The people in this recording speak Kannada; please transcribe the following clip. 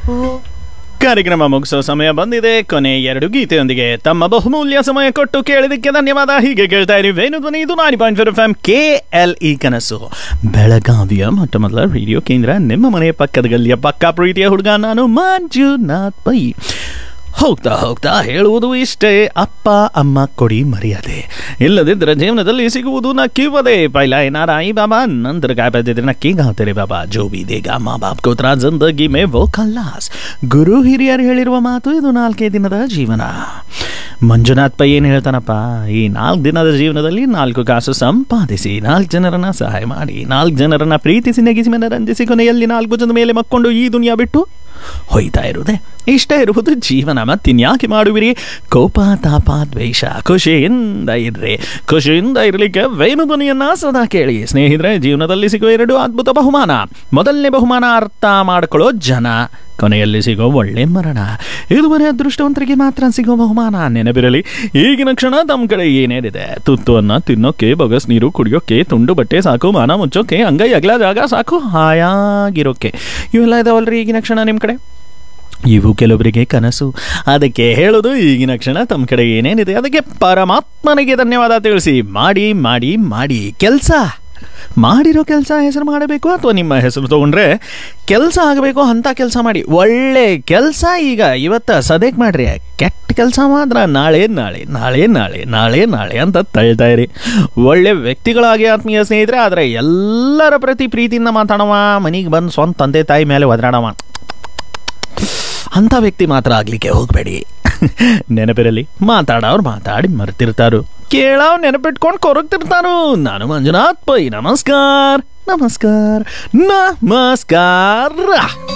ಕಾರ್ಯಕ್ರಮ ಮುಗಿಸೋ ಸಮಯ ಬಂದಿದೆ ಕೊನೆ ಎರಡು ಗೀತೆಯೊಂದಿಗೆ ತಮ್ಮ ಬಹುಮೂಲ್ಯ ಸಮಯ ಕೊಟ್ಟು ಕೇಳಿದಕ್ಕೆ ಧನ್ಯವಾದ ಹೀಗೆ ಕೇಳ್ತಾ ಇರಿ ವೇಣು ಧ್ವನಿ ಇದು ninety point four F M K L E ಕನಸು ಬೆಳಗಾವಿಯ ಮೊಟ್ಟ ಮೊದಲ ರೇಡಿಯೋ ಕೇಂದ್ರ ನಿಮ್ಮ ಮನೆಯ ಪಕ್ಕದ ಗಲ್ಲಿಯ ಪಕ್ಕ ಪ್ರೀತಿಯ ಹುಡುಗ ನಾನು ಮಂಜುನಾಥ್ ಪೈ ಹೋಗ್ತಾ ಹೋಗ್ತಾ ಹೇಳುವುದು ಇಷ್ಟೇ ಅಪ್ಪ ಅಮ್ಮ ಕೊಡಿ ಮರ್ಯಾದೆ ಇಲ್ಲದಿದ್ದರೆ ಜೀವನದಲ್ಲಿ ಸಿಗುವುದು ನಕ್ಕಿವದೆ ಪೈಲ ಏನಾರ आई बाबा नंतर काय पाहिजे ते नक्की गावते रे बाबा जो भी देगा ಮಾ ಬಾಪ್ ಕೋತ್ರ ಜಿಂದಗಿ ಮೇ ವೋ ಖಲ್ಲಾಸ್ ಗುರು ಹಿರಿಯರು ಹೇಳಿರುವ ಮಾತು ಇದು ನಾಲ್ಕೇ ದಿನದ ಜೀವನ ಮಂಜುನಾಥ್ ಪೈ ಏನು ಹೇಳ್ತಾನಪ್ಪ ಈ ನಾಲ್ಕು ದಿನದ ಜೀವನದಲ್ಲಿ ನಾಲ್ಕು ಕಾಸು ಸಂಪಾದಿಸಿ ನಾಲ್ಕು ಜನರನ್ನ ಸಹಾಯ ಮಾಡಿ ನಾಲ್ಕು ಜನರನ್ನ ಪ್ರೀತಿಸಿ ನೆಗಿಸಿ ಮನರಂಜಿಸಿ ಕೊನೆಯಲ್ಲಿ ನಾಲ್ಕು ಜನ ಮೇಲೆ ಮಕ್ಕೊಂಡು ಈ ದುನಿಯಾ ಬಿಟ್ಟು ಹೊಯ್ತಾ ಇರುವುದೇ ಇಷ್ಟೇ ಇರುವುದು ಜೀವನ ಮತ್ತಿನ್ಯಾಕೆ ಮಾಡುವಿರಿ ಕೋಪ ತಾಪ ದ್ವೇಷ ಖುಷಿಯಿಂದ ಇರ್ರಿ ಖುಷಿಯಿಂದ ಇರಲಿಕ್ಕೆ ವೇಣು ಧ್ವನಿಯನ್ನ ಸದಾ ಕೇಳಿ ಸ್ನೇಹಿತರೆ ಜೀವನದಲ್ಲಿ ಸಿಗುವ ಎರಡು ಅದ್ಭುತ ಬಹುಮಾನ ಮೊದಲನೇ ಬಹುಮಾನ ಅರ್ಥ ಮಾಡ್ಕೊಳ್ಳೋ ಜನ ಕೊನೆಯಲ್ಲಿ ಸಿಗೋ ಒಳ್ಳೆ ಮರಣ ಇದುವರೆ ಅದೃಷ್ಟವಂತರಿಗೆ ಮಾತ್ರ ಸಿಗೋ ಬಹುಮಾನ ನೆನಪಿರಲಿ ಈಗಿನ ಕ್ಷಣ ತಮ್ಮ ಕಡೆ ಏನೇನಿದೆ ತುತ್ತು ಅನ್ನ ತಿನ್ನೋಕೆ ಬಗಸ್ ನೀರು ಕುಡಿಯೋಕೆ ತುಂಡು ಬಟ್ಟೆ ಸಾಕು ಮಾನ ಮುಚ್ಚೋಕೆ ಅಂಗೈ ಅಗಲ ಜಾಗ ಸಾಕು ಹಾಯಾಗಿರೋಕೆ ಇವೆಲ್ಲ ಇದಾವಲ್ರಿ ಈಗಿನ ಕ್ಷಣ ನಿಮ್ಮ ಕಡೆ ಇವು ಕೆಲವರಿಗೆ ಕನಸು ಅದಕ್ಕೆ ಹೇಳೋದು ಈಗಿನ ಕ್ಷಣ ತಮ್ಮ ಕಡೆ ಏನೇನಿದೆ ಅದಕ್ಕೆ ಪರಮಾತ್ಮನಿಗೆ ಧನ್ಯವಾದ ತಿಳಿಸಿ ಮಾಡಿ ಮಾಡಿ ಮಾಡಿ ಕೆಲಸ ಮಾಡಿರೋ ಕೆಲಸ ಹೆಸರು ಮಾಡಬೇಕು ಅಥವಾ ನಿಮ್ಮ ಹೆಸರು ತಗೊಂಡ್ರೆ ಕೆಲಸ ಆಗಬೇಕು ಅಂಥ ಕೆಲಸ ಮಾಡಿ ಒಳ್ಳೆ ಕೆಲಸ ಈಗ ಇವತ್ತು ಸದ್ಯಕ್ಕೆ ಮಾಡ್ರಿ ಕೆಟ್ಟ ಕೆಲಸ ಮಾತ್ರ ನಾಳೆ ನಾಳೆ ನಾಳೆ ನಾಳೆ ನಾಳೆ ನಾಳೆ ಅಂತ ತಳ್ತಾ ಇರಿ ಒಳ್ಳೆ ವ್ಯಕ್ತಿಗಳಾಗಿ ಆತ್ಮೀಯ ಸ್ನೇಹಿತರೆ ಆದರೆ ಎಲ್ಲರ ಪ್ರತಿ ಪ್ರೀತಿಯಿಂದ ಮಾತಾಡವ ಮನೆಗೆ ಬಂದು ಸ್ವಂತ ತಂದೆ ತಾಯಿ ಮೇಲೆ ಒದರಾಡವ ಅಂಥ ವ್ಯಕ್ತಿ ಮಾತ್ರ ಆಗ್ಲಿಕ್ಕೆ ಹೋಗಬೇಡಿ ನೆನಪಿರಲಿ ಮಾತಾಡೋರು ಮಾತಾಡಿ ಮರ್ತಿರ್ತಾರು ಕೇಳವ್ ನೆನಪಿಟ್ಕೊಂಡು ಕೊರಗ್ತಿರ್ತಾರು ನಾನು ಮಂಜುನಾಥ್ ಪೈ ನಮಸ್ಕಾರ ನಮಸ್ಕಾರ ನಮಸ್ಕಾರ